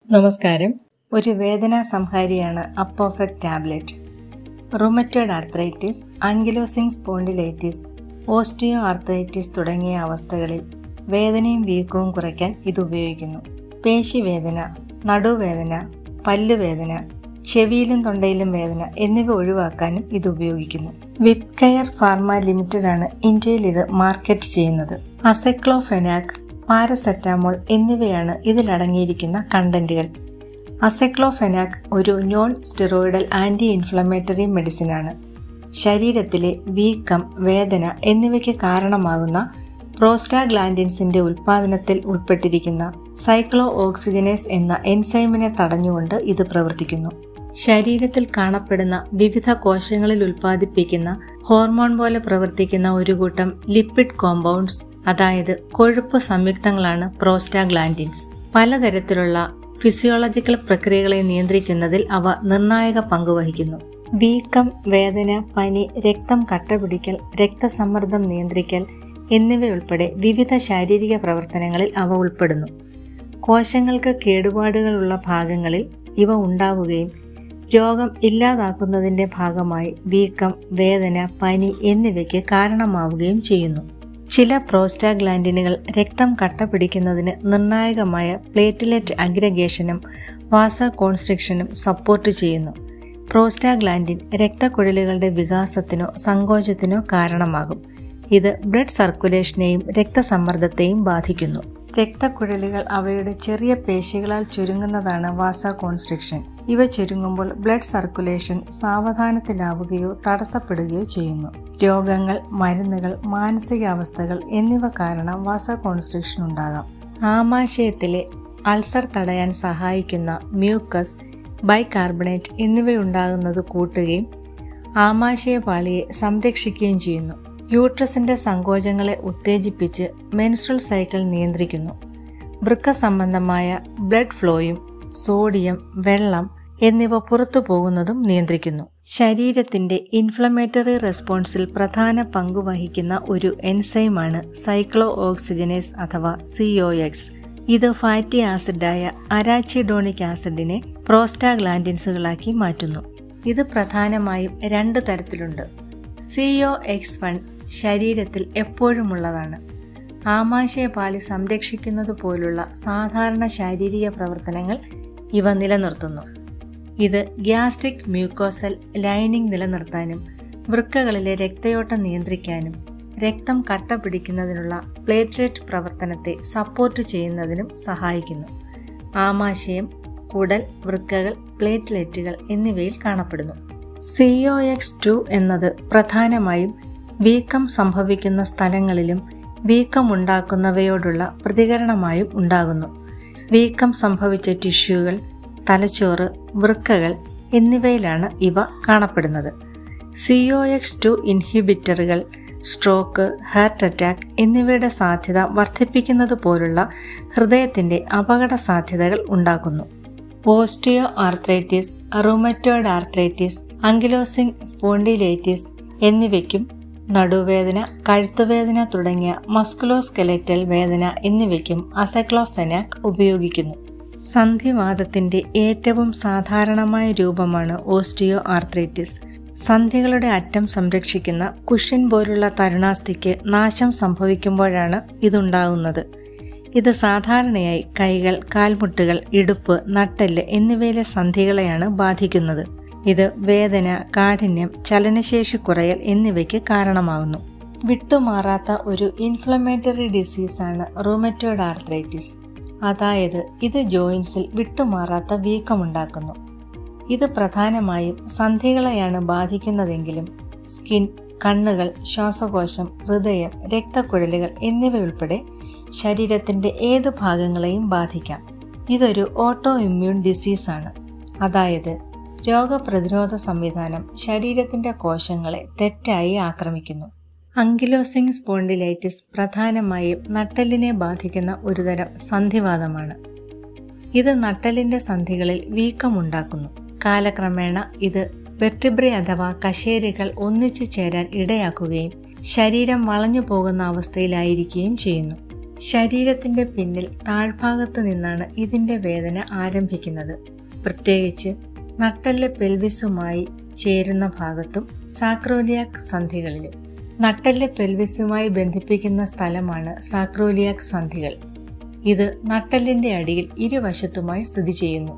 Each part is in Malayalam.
നമസ്കാരം ഒരു വേദനാ സംഹാരിയാണ് Apofect tablet rheumatoid arthritis ankylosing spondylitis osteoarthritis തുടങ്ങിയ അവസ്ഥകളിൽ വേദനയും വീക്കവും കുറയ്ക്കാൻ ഇത് ഉപയോഗിക്കുന്നു പേശിവേദന നടുവേദന പല്ലുവേദന ചെവിയിലും തൊണ്ടയിലും വേദന എന്നിവ ഒഴിവാക്കാനും ഇത് ഉപയോഗിക്കുന്നു വിപ് കെയർ ഫാർമ ലിമിറ്റഡ് ആണ് ഇന്ത്യയിൽ ഇത് മാർക്കറ്റ് ചെയ്യുന്നത് അസെക്ലോഫെനാക് പാരസെറ്റാമോൾ എന്നിവയാണ് ഇതിലടങ്ങിയിരിക്കുന്ന കണ്ടന്റുകൾ അസെക്ലോഫെനാക് ഒരു നോൺ സ്റ്റിറോയിഡൽ ആന്റി ഇൻഫ്ലമേറ്ററി മെഡിസിനാണ് ശരീരത്തിലെ വീക്കം വേദന എന്നിവയ്ക്ക് കാരണമാകുന്ന പ്രോസ്റ്റാഗ്ലാൻഡിൻസിന്റെ ഉൽപാദനത്തിൽ ഉൾപ്പെട്ടിരിക്കുന്ന സൈക്ലോ ഓക്സിജനേസ് എന്ന എൻസൈമിനെ തടഞ്ഞുകൊണ്ട് ഇത് പ്രവർത്തിക്കുന്നു ശരീരത്തിൽ കാണപ്പെടുന്ന വിവിധ കോശങ്ങളിൽ ഉൽപ്പാദിപ്പിക്കുന്ന ഹോർമോൺ പോലെ പ്രവർത്തിക്കുന്ന ഒരു കൂട്ടം ലിപ്പിഡ് കോമ്പൗണ്ട്സ് അതായത് കൊഴുപ്പ് സംയുക്തങ്ങളാണ് പ്രോസ്റ്റാഗ്ലാൻഡിൻസ് പലതരത്തിലുള്ള ഫിസിയോളജിക്കൽ പ്രക്രിയകളെ നിയന്ത്രിക്കുന്നതിൽ അവ നിർണായക പങ്കുവഹിക്കുന്നു വീക്കം വേദന പനി രക്തം കട്ടപിടിക്കൽ രക്തസമ്മർദ്ദം നിയന്ത്രിക്കൽ എന്നിവയുൾപ്പെടെ വിവിധ ശാരീരിക പ്രവർത്തനങ്ങളിൽ അവ ഉൾപ്പെടുന്നു കോശങ്ങൾക്ക് കേടുപാടുകളുള്ള ഭാഗങ്ങളിൽ ഇവ ഉണ്ടാവുകയും രോഗം ഇല്ലാതാക്കുന്നതിന്റെ ഭാഗമായി വീക്കം വേദന പനി എന്നിവയ്ക്ക് കാരണമാവുകയും ചെയ്യുന്നു ചില പ്രോസ്റ്റാഗ്ലാൻഡിനുകൾ രക്തം കട്ടപിടിക്കുന്നതിന് നിർണായകമായ പ്ലേറ്റ്ലെറ്റ് അഗ്രഗേഷനും വാസ കോൺസ്ട്രിക്ഷനും സപ്പോർട്ട് ചെയ്യുന്നു പ്രോസ്റ്റാഗ്ലാൻഡിൻ രക്തക്കുഴലുകളുടെ വികാസത്തിനോ സങ്കോചത്തിനോ കാരണമാകും ഇത് ബ്ലഡ് സർക്കുലേഷനെയും രക്തസമ്മർദ്ദത്തെയും ബാധിക്കുന്നു രക്തക്കുഴലുകൾ അവയുടെ ചെറിയ പേശികളാൽ ചുരുങ്ങുന്നതാണ് വാസ കോൺസ്ട്രിക്ഷൻ ഇവ ചുരുങ്ങുമ്പോൾ ബ്ലഡ് സർക്കുലേഷൻ സാവധാനത്തിലാവുകയോ തടസ്സപ്പെടുകയോ ചെയ്യുന്നു രോഗങ്ങൾ മരുന്നുകൾ മാനസികാവസ്ഥകൾ എന്നിവ കാരണം വാസ കോൺസ്ട്രിക്ഷൻ ഉണ്ടാകാം ആമാശയത്തിലെ അൾസർ തടയാൻ സഹായിക്കുന്ന മ്യൂക്കസ് ബൈകാർബണേറ്റ് എന്നിവയുണ്ടാകുന്നത് കൂട്ടുകയും ആമാശയപാളിയെ സംരക്ഷിക്കുകയും ചെയ്യുന്നു യൂട്രസിന്റെ സങ്കോചങ്ങളെ ഉത്തേജിപ്പിച്ച് മെൻസ്ട്രൽ സൈക്കിൾ നിയന്ത്രിക്കുന്നു വൃക്ക സംബന്ധമായ ബ്ലഡ് ഫ്ലോയും സോഡിയം വെള്ളം എന്നിവ പുറത്തു പോകുന്നതും നിയന്ത്രിക്കുന്നു ശരീരത്തിന്റെ ഇൻഫ്ലമേറ്ററി റെസ്പോൺസിൽ പ്രധാന പങ്ക് വഹിക്കുന്ന ഒരു എൻസൈമാണ് സൈക്ലോ ഓക്സിജനേസ് അഥവാ സിഒഎക്സ് ഇത് ഫാറ്റി ആസിഡായ അരാച്ചിഡോണിക് ആസിഡിനെ പ്രോസ്റ്റാഗ്ലാൻഡിൻസുകളാക്കി മാറ്റുന്നു ഇത് പ്രധാനമായും രണ്ട് തരത്തിലുണ്ട് സിഒ എക്സ് വൺ ശരീരത്തിൽ എപ്പോഴുമുള്ളതാണ് ആമാശയപാളി സംരക്ഷിക്കുന്നത് പോലുള്ള സാധാരണ ശാരീരിക പ്രവർത്തനങ്ങൾ ഇവ നിലനിർത്തുന്നു ഇത് ഗ്യാസ്ട്രിക് മ്യൂക്കോസൽ ലൈനിങ് നിലനിർത്താനും വൃക്കകളിലെ രക്തയോട്ടം നിയന്ത്രിക്കാനും രക്തം കട്ട പിടിക്കുന്നതിനുള്ള പ്ലേറ്റ്ലെറ്റ് പ്രവർത്തനത്തെ സപ്പോർട്ട് ചെയ്യുന്നതിനും സഹായിക്കുന്നു ആമാശയം കുടൽ വൃക്കകൾ പ്ലേറ്റ്ലെറ്റുകൾ എന്നിവയിൽ കാണപ്പെടുന്നു സിഒ എക്സ് ടു എന്നത് പ്രധാനമായും വീക്കം സംഭവിക്കുന്ന സ്ഥലങ്ങളിലും വീക്കമുണ്ടാക്കുന്നവയോടുള്ള പ്രതികരണമായും ഉണ്ടാകുന്നു വീക്കം സംഭവിച്ച ടിഷ്യൂകൾ തലച്ചോറ് വൃക്കകൾ എന്നിവയിലാണ് ഇവ കാണപ്പെടുന്നത് സിഒ എക്സ് ടു ഇൻഹിബിറ്ററുകൾ സ്ട്രോക്ക് ഹാർട്ട് അറ്റാക്ക് എന്നിവയുടെ സാധ്യത വർദ്ധിപ്പിക്കുന്നത് പോലുള്ള ഹൃദയത്തിന്റെ അപകട സാധ്യതകൾ ഉണ്ടാക്കുന്നു osteoarthritis rheumatoid arthritis ankylosing spondylitis എന്നിവയ്ക്കും നടുവേദന കഴുത്തുവേദന തുടങ്ങിയ മസ്കുലോസ്കെലറ്റൽ വേദന എന്നിവയ്ക്കും അസക്ലോഫെനാക് ഉപയോഗിക്കുന്നു സന്ധിവാദത്തിന്റെ ഏറ്റവും സാധാരണമായ രൂപമാണ് ഓസ്റ്റിയോ ആർത്രൈറ്റിസ് സന്ധികളുടെ അറ്റം സംരക്ഷിക്കുന്ന കുഷ്യൻ പോലുള്ള തരുണാസ്ഥിക്ക് നാശം സംഭവിക്കുമ്പോഴാണ് ഇതുണ്ടാകുന്നത് ഇത് സാധാരണയായി കൈകൾ കാൽമുട്ടുകൾ ഇടുപ്പ് നട്ടെല്ല് എന്നിവയിലെ സന്ധികളെയാണ് ബാധിക്കുന്നത് ഇത് വേദന കാഠിന്യം ചലനശേഷി കുറയൽ എന്നിവയ്ക്ക് കാരണമാകുന്നു വിട്ടുമാറാത്ത ഒരു ഇൻഫ്ലമേറ്ററി ഡിസീസാണ് റൂമറ്റോയ്ഡ് ആർത്രൈറ്റിസ് അതായത് ഇത് ജോയിൻസിൽ വിട്ടുമാറാത്ത വീക്കമുണ്ടാക്കുന്നു ഇത് പ്രധാനമായും സന്ധികളെയാണ് ബാധിക്കുന്നതെങ്കിലും സ്കിൻ കണ്ണുകൾ ശ്വാസകോശം ഹൃദയം രക്തക്കുഴലുകൾ എന്നിവയുൾപ്പെടെ ശരീരത്തിന്റെ ഏത് ഭാഗങ്ങളെയും ബാധിക്കാം ഇതൊരു ഓട്ടോ ഇമ്മ്യൂൺ ഡിസീസാണ് അതായത് രോഗപ്രതിരോധ സംവിധാനം ശരീരത്തിന്റെ കോശങ്ങളെ തെറ്റായി ആക്രമിക്കുന്നു അങ്കിലോസിംഗ് സ്പോണ്ടിലൈറ്റിസ് പ്രധാനമായും നട്ടെല്ലിനെ ബാധിക്കുന്ന ഒരുതരം സന്ധിവാദമാണ് ഇത് നട്ടെല്ലിന്റെ സന്ധികളിൽ വീക്കമുണ്ടാക്കുന്നു കാലക്രമേണ ഇത് വെർട്ടിബ്രി അഥവാ കശേരുകൾ ഒന്നിച്ചു ചേരാൻ ഇടയാക്കുകയും ശരീരം വളഞ്ഞു പോകുന്ന അവസ്ഥയിലായിരിക്കുകയും ചെയ്യുന്നു ശരീരത്തിന്റെ പിന്നിൽ താഴ്ഭാഗത്ത് നിന്നാണ് ഇതിന്റെ വേദന ആരംഭിക്കുന്നത് പ്രത്യേകിച്ച് നട്ടെല്ല് പെൽവിസുമായി ചേരുന്ന ഭാഗത്തും സാക്രോലിയാക് സന്ധികളിലും നട്ടെല്ല് പെൽവിസുമായി ബന്ധിപ്പിക്കുന്ന സ്ഥലമാണ് സാക്രോലിയാക് സന്ധികൾ ഇത് നട്ടെല്ലിന്റെ അടിയിൽ ഇരുവശത്തുമായി സ്ഥിതി ചെയ്യുന്നു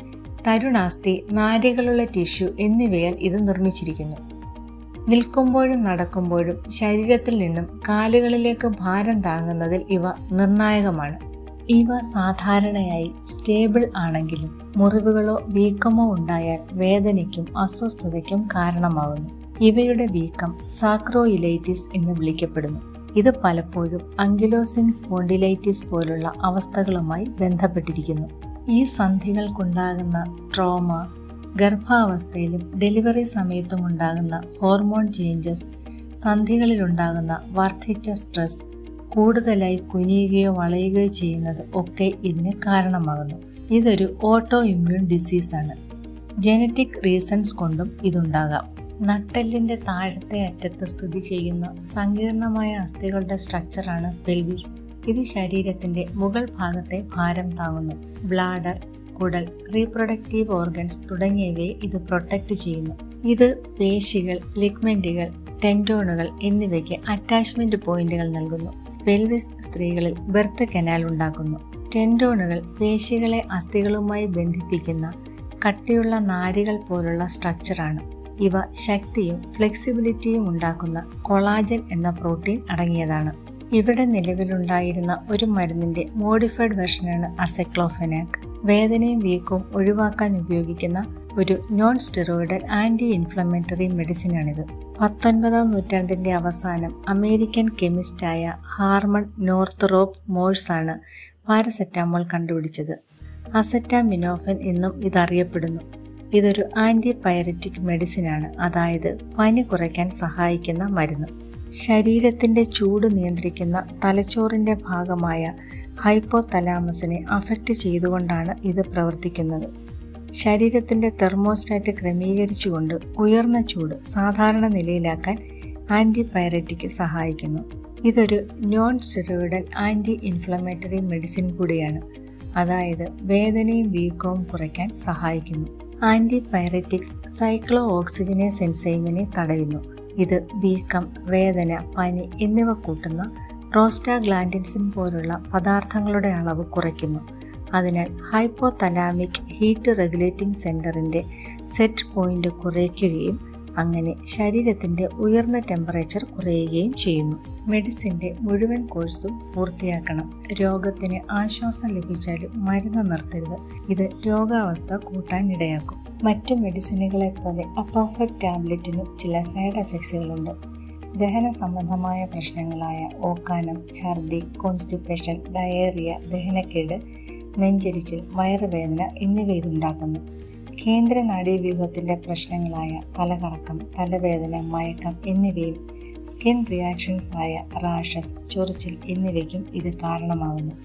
തരുണാസ്ഥി നാരികളുള്ള ടിഷ്യൂ എന്നിവയാൽ ഇത് നിർമ്മിച്ചിരിക്കുന്നു നിൽക്കുമ്പോഴും നടക്കുമ്പോഴും ശരീരത്തിൽ നിന്നും കാലുകളിലേക്ക് ഭാരം താങ്ങുന്നതിൽ ഇവ നിർണായകമാണ് ഇവ സാധാരണയായി സ്റ്റേബിൾ ആണെങ്കിലും മുറിവുകളോ വീക്കമോ ഉണ്ടായാൽ വേദനയ്ക്കും അസ്വസ്ഥതയ്ക്കും കാരണമാകുന്നു ഇവയുടെ വീക്കം സാക്രോയിലൈറ്റിസ് എന്ന് വിളിക്കപ്പെടുന്നു ഇത് പലപ്പോഴും അങ്കിലോസിംഗ് സ്പോണ്ടിലൈറ്റിസ് പോലുള്ള അവസ്ഥകളുമായി ബന്ധപ്പെട്ടിരിക്കുന്നു ഈ സന്ധികൾക്കുണ്ടാകുന്ന ട്രോമ ഗർഭാവസ്ഥയിലും ഡെലിവറി സമയത്തും ഉണ്ടാകുന്ന ഹോർമോൺ ചേഞ്ചസ് സന്ധികളിലുണ്ടാകുന്ന വർദ്ധിച്ച സ്ട്രെസ് കൂടുതലായി കുനിയുകയോ വളയുകയോ ചെയ്യുന്നത് ഒക്കെ ഇതിന് കാരണമാകുന്നു ഇതൊരു ഓട്ടോ ഇമ്മ്യൂൺ ഡിസീസാണ് ജനറ്റിക് റീസൺസ് കൊണ്ടും ഇതുണ്ടാകാം നട്ടെല്ലിന്റെ താഴത്തെ അറ്റത്ത് സ്ഥിതി ചെയ്യുന്ന സങ്കീർണമായ അസ്ഥികളുടെ സ്ട്രക്ചറാണ് പെൽവിസ് ഇത് ശരീരത്തിന്റെ മുകൾ ഭാഗത്തെ ഭാരം താങ്ങുന്നു ബ്ലാഡർ കുടൽ റീപ്രൊഡക്റ്റീവ് ഓർഗൻസ് തുടങ്ങിയവയെ ഇത് പ്രൊട്ടക്റ്റ് ചെയ്യുന്നു ഇത് പേശികൾ ലിഗ്മെന്റുകൾ ടെൻഡോണുകൾ എന്നിവയ്ക്ക് അറ്റാച്ച്മെന്റ് പോയിന്റുകൾ നൽകുന്നു പെൽവിസ് സ്ത്രീകളിൽ ബെർത്ത് കനാൽ ഉണ്ടാക്കുന്നു ടെൻഡോണുകൾ പേശികളെ അസ്ഥികളുമായി ബന്ധിപ്പിക്കുന്ന കട്ടിയുള്ള നാരികൾ പോലുള്ള സ്ട്രക്ചറാണ് ഇവ ശക്തിയും ഫ്ലെക്സിബിലിറ്റിയും ഉണ്ടാക്കുന്ന കൊളാജൻ എന്ന പ്രോട്ടീൻ അടങ്ങിയതാണ് ഇവിടെ നിലവിലുണ്ടായിരുന്ന ഒരു മരുന്നിന്റെ മോഡിഫൈഡ് വെർഷനാണ് അസെക്ലോഫെനാക് വേദനയും വീക്കവും ഒഴിവാക്കാൻ ഉപയോഗിക്കുന്ന ഒരു നോൺ സ്റ്റെറോയിഡൽ ആന്റി ഇൻഫ്ലമേറ്ററി മെഡിസിനാണിത് പത്തൊൻപതാം നൂറ്റാണ്ടിന്റെ അവസാനം അമേരിക്കൻ കെമിസ്റ്റായ ഹാർമൺ നോർത്ത്റോപ്പ് മോഴ്സ് ആണ് പാരസെറ്റാമോൾ കണ്ടുപിടിച്ചത് അസറ്റാമിനോഫൻ എന്നും ഇതറിയപ്പെടുന്നു ഇതൊരു ആന്റി പൈററ്റിക് മെഡിസിനാണ് അതായത് പനി കുറയ്ക്കാൻ സഹായിക്കുന്ന മരുന്ന് ശരീരത്തിന്റെ ചൂട് നിയന്ത്രിക്കുന്ന തലച്ചോറിന്റെ ഭാഗമായ ഹൈപ്പോതലാമസിനെ അഫക്റ്റ് ചെയ്തുകൊണ്ടാണ് ഇത് പ്രവർത്തിക്കുന്നത് ശരീരത്തിന്റെ തെർമോസ്റ്റാറ്റ് ക്രമീകരിച്ചുകൊണ്ട് ഉയർന്ന ചൂട് സാധാരണ നിലയിലാക്കാൻ ആന്റിപൈററ്റിക് സഹായിക്കുന്നു ഇതൊരു non steroidal anti inflammatory medicine കൂടിയാണ് അതായത് വേദനയും വീക്കവും കുറയ്ക്കാൻ സഹായിക്കുന്നു ആന്റിപൈററ്റിക്സ് സൈക്ലോ ഓക്സിജനേസ് എൻസൈമിനെ തടയുന്നു ഇത് വീക്കം വേദന പനി എന്നിവ കൂട്ടുന്ന പ്രോസ്റ്റാഗ്ലാൻഡിൻസിൻ പോലുള്ള പദാർത്ഥങ്ങളുടെ അളവ് കുറയ്ക്കുന്നു അതിനാൽ ഹൈപ്പോതലാമിക് ഹീറ്റ് റെഗുലേറ്റിംഗ് സെന്ററിന്റെ സെറ്റ് പോയിന്റ് കുറയ്ക്കുകയും അങ്ങനെ ശരീരത്തിന്റെ ഉയർന്ന ടെമ്പറേച്ചർ കുറയുകയും ചെയ്യുന്നു മെഡിസിന്റെ മുഴുവൻ കോഴ്സും പൂർത്തിയാക്കണം രോഗത്തിന് ആശ്വാസം ലഭിച്ചാലും മരുന്ന് നിർത്തരുത് ഇത് രോഗാവസ്ഥ കൂട്ടാൻ ഇടയാക്കും മറ്റ് മെഡിസിനുകളെ പോലെ അപ്പർഫെക്റ്റ് ടാബ്ലറ്റിനും ചില സൈഡ് എഫക്ട്സുകളുണ്ട് ദഹന സംബന്ധമായ പ്രശ്നങ്ങളായ ഓക്കാനം ഛർദി കോൺസ്റ്റിപ്പേഷൻ ഡയേറിയ ദഹനക്കേട് നെഞ്ചരിച്ചിൽ വയറുവേദന എന്നിവ ഇതുണ്ടാക്കുന്നു കേന്ദ്ര നാഡീവ്യൂഹത്തിന്റെ പ്രശ്നങ്ങളായ തലകറക്കം തലവേദന മയക്കം എന്നിവയും സ്കിൻ റിയാക്ഷൻസ് ആയ റാഷസ് ചൊറിച്ചിൽ എന്നിവയ്ക്കും ഇത് കാരണമാകുന്നു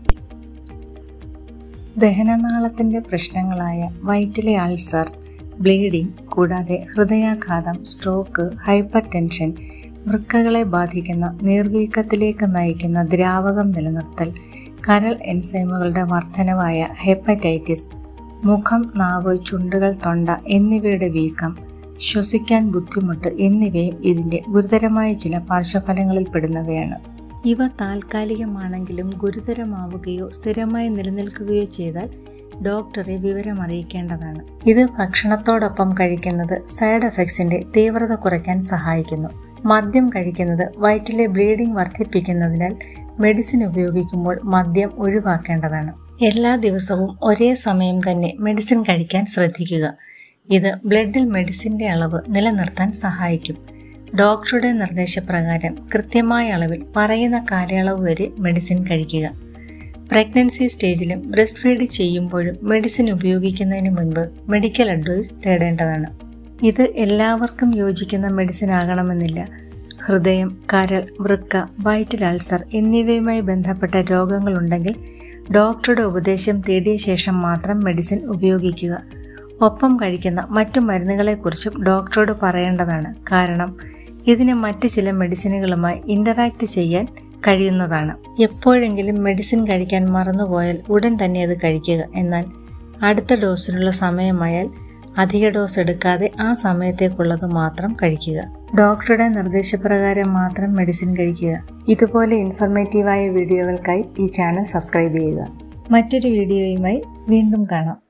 ദഹനനാളത്തിന്റെ പ്രശ്നങ്ങളായ വയറ്റിലെ അൾസർ ബ്ലീഡിംഗ് കൂടാതെ ഹൃദയാഘാതം സ്ട്രോക്ക് ഹൈപ്പർ ടെൻഷൻ വൃക്കകളെ ബാധിക്കുന്ന നീർവീക്കത്തിലേക്ക് നയിക്കുന്ന ദ്രാവകം നിലനിർത്തൽ കരൾ എൻസൈമുകളുടെ വർധനവായ ഹെപ്പറ്റൈറ്റിസ് മുഖം നാവ് ചുണ്ടുകൾ തൊണ്ട എന്നിവയുടെ വീക്കം ശ്വസിക്കാൻ ബുദ്ധിമുട്ട് എന്നിവയും ഇതിന്റെ ഗുരുതരമായ ചില പാർശ്വഫലങ്ങളിൽ പെടുന്നവയാണ് ഇവ താൽക്കാലികമാണെങ്കിലും ഗുരുതരമാവുകയോ സ്ഥിരമായി നിലനിൽക്കുകയോ ചെയ്താൽ ഡോക്ടറെ വിവരം അറിയിക്കേണ്ടതാണ് ഇത് ഭക്ഷണത്തോടൊപ്പം കഴിക്കുന്നത് സൈഡ് എഫക്ട്സിന്റെ തീവ്രത കുറയ്ക്കാൻ സഹായിക്കുന്നു മദ്യം കഴിക്കുന്നത് വയറ്റിലെ ബ്ലീഡിംഗ് വർദ്ധിപ്പിക്കുന്നതിനാൽ മെഡിസിൻ ഉപയോഗിക്കുമ്പോൾ മദ്യം ഒഴിവാക്കേണ്ടതാണ് എല്ലാ ദിവസവും ഒരേ സമയം തന്നെ മെഡിസിൻ കഴിക്കാൻ ശ്രദ്ധിക്കുക ഇത് ബ്ലഡിൽ മെഡിസിന്റെ അളവ് നിലനിർത്താൻ സഹായിക്കും ഡോക്ടറുടെ നിർദ്ദേശപ്രകാരം കൃത്യമായ അളവിൽ പറയുന്ന കാലയളവ് വരെ മെഡിസിൻ കഴിക്കുക പ്രഗ്നൻസി സ്റ്റേജിലും ബ്രസ്റ്റ് ഫീഡ് ചെയ്യുമ്പോഴും മെഡിസിൻ ഉപയോഗിക്കുന്നതിന് മുൻപ് മെഡിക്കൽ അഡ്വൈസ് തേടേണ്ടതാണ് ഇത് എല്ലാവർക്കും യോജിക്കുന്ന മെഡിസിൻ ആകണമെന്നില്ല ഹൃദയം കരൾ വൃക്ക വയറ്റിൽ അൾസർ എന്നിവയുമായി ബന്ധപ്പെട്ട രോഗങ്ങളുണ്ടെങ്കിൽ ഡോക്ടറുടെ ഉപദേശം തേടിയ ശേഷം മാത്രം മെഡിസിൻ ഉപയോഗിക്കുക ഒപ്പം കഴിക്കുന്ന മറ്റു മരുന്നുകളെക്കുറിച്ചും ഡോക്ടറോട് പറയേണ്ടതാണ് കാരണം ഇതിന് മറ്റ് ചില മെഡിസിനുകളുമായി ഇന്ററാക്ട് ചെയ്യാൻ കഴിയുന്നതാണ് എപ്പോഴെങ്കിലും മെഡിസിൻ കഴിക്കാൻ മറന്നുപോയാൽ ഉടൻ തന്നെ അത് കഴിക്കുക എന്നാൽ അടുത്ത ഡോസിനുള്ള സമയമായാൽ അധിക ഡോസ് എടുക്കാതെ ആ സമയത്തേക്കുള്ളത് മാത്രം കഴിക്കുക ഡോക്ടറുടെ നിർദ്ദേശപ്രകാരം മാത്രം മെഡിസിൻ കഴിക്കുക ഇതുപോലെ ഇൻഫർമേറ്റീവായ വീഡിയോകൾക്കായി ഈ ചാനൽ സബ്സ്ക്രൈബ് ചെയ്യുക മറ്റൊരു വീഡിയോയുമായി വീണ്ടും കാണാം